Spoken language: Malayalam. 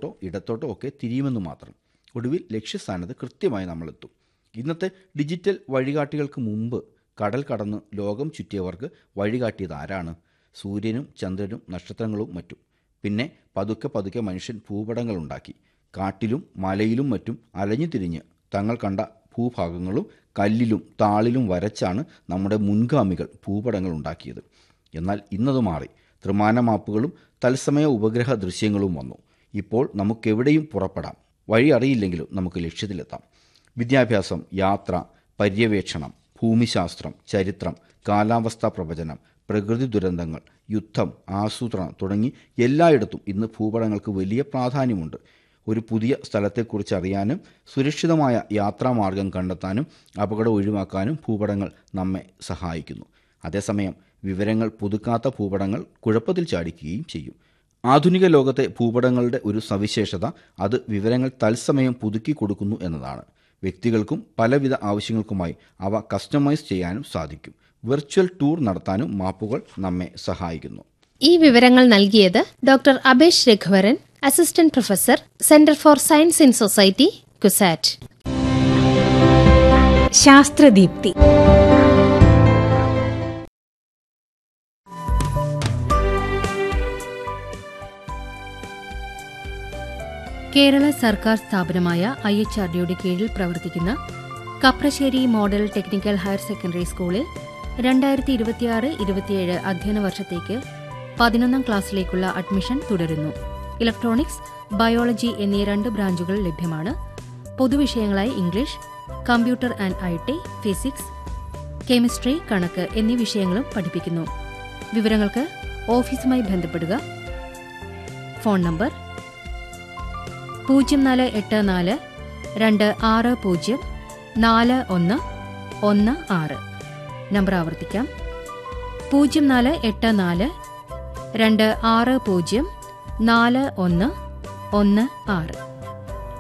വലത്തോട്ടോ ഇടത്തോട്ടോ ഒക്കെ തിരിയുമെന്ന് മാത്രം ഒടുവിൽ ലക്ഷ്യസ്ഥാനത്ത് കൃത്യമായി നമ്മളെത്തും ഇന്നത്തെ ഡിജിറ്റൽ വഴികാട്ടികൾക്ക് മുമ്പ് കടൽ കടന്ന് ലോകം ചുറ്റിയവർക്ക് വഴികാട്ടിയത് ആരാണ് സൂര്യനും ചന്ദ്രനും നക്ഷത്രങ്ങളും മറ്റും പിന്നെ പതുക്കെ പതുക്കെ മനുഷ്യൻ ഭൂപടങ്ങൾ ഉണ്ടാക്കി കാട്ടിലും മലയിലും മറ്റും അലഞ്ഞു തിരിഞ്ഞ് തങ്ങൾ കണ്ട ഭൂഭാഗങ്ങളും കല്ലിലും താളിലും വരച്ചാണ് നമ്മുടെ മുൻഗാമികൾ ഭൂപടങ്ങൾ ഉണ്ടാക്കിയത് എന്നാൽ ഇന്നത് മാറി ത്രിമാന മാപ്പുകളും തത്സമയ ഉപഗ്രഹ ദൃശ്യങ്ങളും വന്നു ഇപ്പോൾ നമുക്കെവിടെയും പുറപ്പെടാം വഴി അറിയില്ലെങ്കിലും നമുക്ക് ലക്ഷ്യത്തിലെത്താം വിദ്യാഭ്യാസം യാത്ര പര്യവേക്ഷണം ഭൂമിശാസ്ത്രം ചരിത്രം കാലാവസ്ഥാ പ്രവചനം പ്രകൃതി ദുരന്തങ്ങൾ യുദ്ധം ആസൂത്രണം തുടങ്ങി എല്ലായിടത്തും ഇന്ന് ഭൂപടങ്ങൾക്ക് വലിയ പ്രാധാന്യമുണ്ട് ഒരു പുതിയ സ്ഥലത്തെക്കുറിച്ച് അറിയാനും സുരക്ഷിതമായ യാത്രാമാർഗം കണ്ടെത്താനും അപകടം ഒഴിവാക്കാനും ഭൂപടങ്ങൾ നമ്മെ സഹായിക്കുന്നു അതേസമയം വിവരങ്ങൾ പുതുക്കാത്ത ഭൂപടങ്ങൾ കുഴപ്പത്തിൽ ചാടിക്കുകയും ചെയ്യും ആധുനിക ലോകത്തെ ഭൂപടങ്ങളുടെ ഒരു സവിശേഷത അത് വിവരങ്ങൾ തത്സമയം പുതുക്കി കൊടുക്കുന്നു എന്നതാണ് വ്യക്തികൾക്കും പലവിധ ആവശ്യങ്ങൾക്കുമായി അവ കസ്റ്റമൈസ് ചെയ്യാനും സാധിക്കും വെർച്വൽ ടൂർ നടത്താനും മാപ്പുകൾ നമ്മെ സഹായിക്കുന്നു ഈ വിവരങ്ങൾ നൽകിയത് doctor Abhesh Raghuvaran assistant professor centre for science in society CUSAT Sasthradeepthi Kerala സർക്കാർ സ്ഥാപനമായ ഐ എച്ച് ആർ ഡിയുടെ കീഴിൽ പ്രവർത്തിക്കുന്ന Kaprassery model technical higher secondary സ്കൂളിൽ രണ്ടായിരത്തി ഇരുപത്തിയാറ് ഇരുപത്തിയേഴ് അധ്യയന വർഷത്തേക്ക് പതിനൊന്നാം ക്ലാസ്സിലേക്കുള്ള അഡ്മിഷൻ തുടരുന്നു ഇലക്ട്രോണിക്സ് ബയോളജി എന്നീ രണ്ട് ബ്രാഞ്ചുകൾ ലഭ്യമാണ് പൊതുവിഷയങ്ങളായി English computer and I T physics chemistry കണക്ക് എന്നീ വിഷയങ്ങളും പഠിപ്പിക്കുന്നു വിവരങ്ങൾക്ക് ഓഫീസുമായി ബന്ധപ്പെടുക ഫോൺ നമ്പർ പൂജ്യം നാല് എട്ട് നാല് രണ്ട് ആറ് പൂജ്യം നാല് ഒന്ന് ഒന്ന് ആറ് നമ്പർ ആവർത്തിക്കാം പൂജ്യം നാല് എട്ട് നാല് രണ്ട് ആറ് പൂജ്യം നാല് ഒന്ന് ഒന്ന് ആറ്